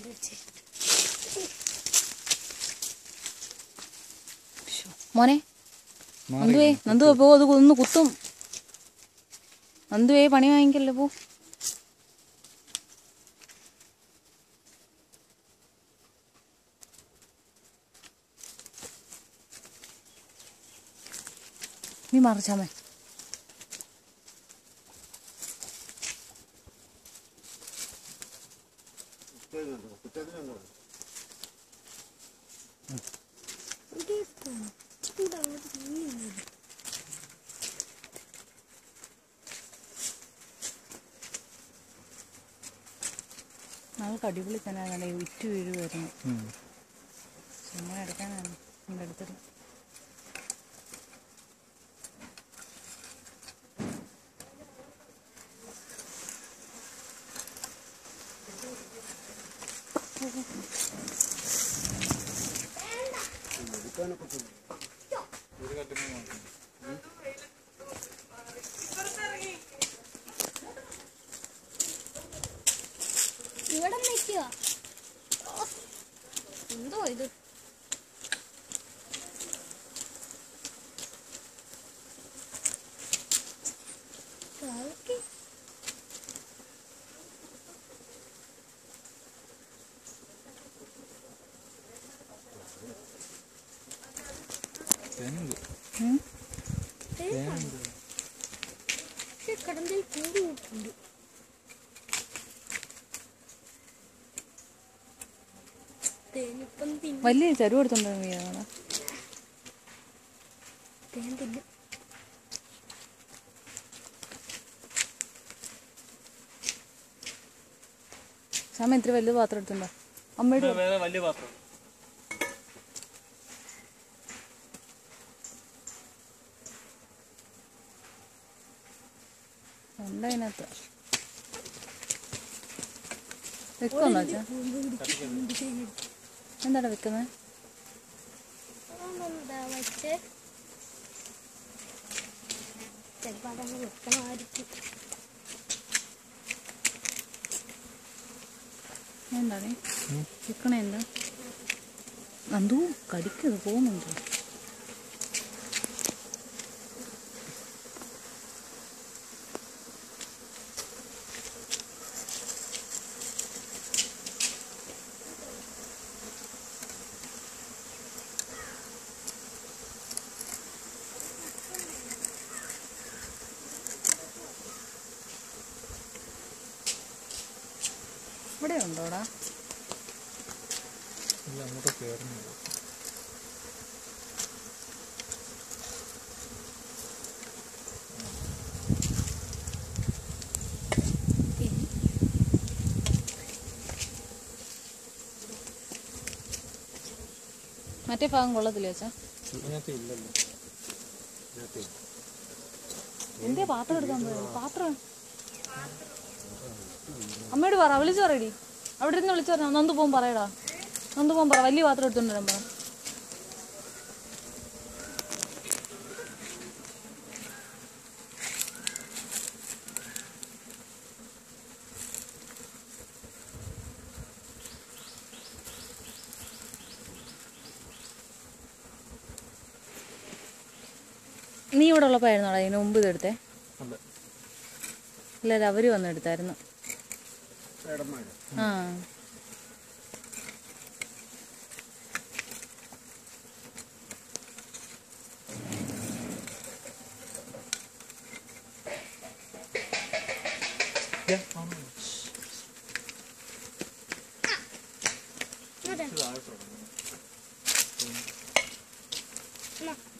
മോനെ നന്ദുവേ നന്ദുവേ പോ അത് ഒന്ന് കുത്തും നന്ദുവേ പണി വാങ്ങിക്കല്ലേ പോ നീ മറിച്ചാമേ നമുക്ക് അടിപൊളി തന്നെ നല്ല വിറ്റ് വീഴുമായിരുന്നു ചുമ്മാ എടുക്കാനാണ് എൻ്റെ അടുത്തത് ഇവിടെ നിൽക്കുക എന്തോ ഇത് കാലക്ക് ഉം? പക്ഷെ കടന്തിൽ കൂടി കൂട്ടുണ്ട് തേനിപ്പം തിന്നു വലിയ ചരുവ് എടുത്തോണ്ടോ വീടാണ് തേൻ തിന്നു സമയം ഇത്തിരി വലിയ പാത്രം എടുത്തുണ്ടോ അമ്മയുടെ വേറെ വലിയ പാത്രം ഉണ്ട് അതിനകത്ത് വെക്കുമെന്നോ അച്ഛാ എന്താടാ വെക്കുന്നത് അതുകൊണ്ടെന്താ വെച്ച് ചിലപ്പോൾ അതങ്ങ് വെക്കണമായിരിക്കും എന്താണേ വെക്കണേ എന്താ നന്ദു കടിക്കത് പോകുന്നുണ്ട് ഇവിടെ ഉണ്ടോടാ ഇല്ല അങ്ങോട്ട് കയറുന്നില്ല മറ്റേ ഭാഗം കൊള്ളത്തില്ല അച്ഛാ ഇതിനകത്ത് ഇല്ലല്ലോ എന്തേ പാത്രം എടുക്കാൻ പോയത് പാത്രം അമ്മയോട് പറ വിളിച്ചു പറയടി അവിടെ ഇരുന്ന് വിളിച്ചു പറഞ്ഞ നന്ദു പോകാൻ പറയടാ നന്ദു പോകാൻ പറ വലിയ പാത്രം എടുത്തോണ്ട് വരാൻ പറ നീ ഇവിടെ ഉള്ളപ്പോഴായിരുന്നോടാ ഇതിന് മുമ്പ് ഇതെടുത്തേ അല്ല എല്ലാവരും അവര് വന്നെടുത്തായിരുന്നു ആ Yeah, ആണോ? അതെ ഇത് താഴെ തുടങ്ങും. എന്നാ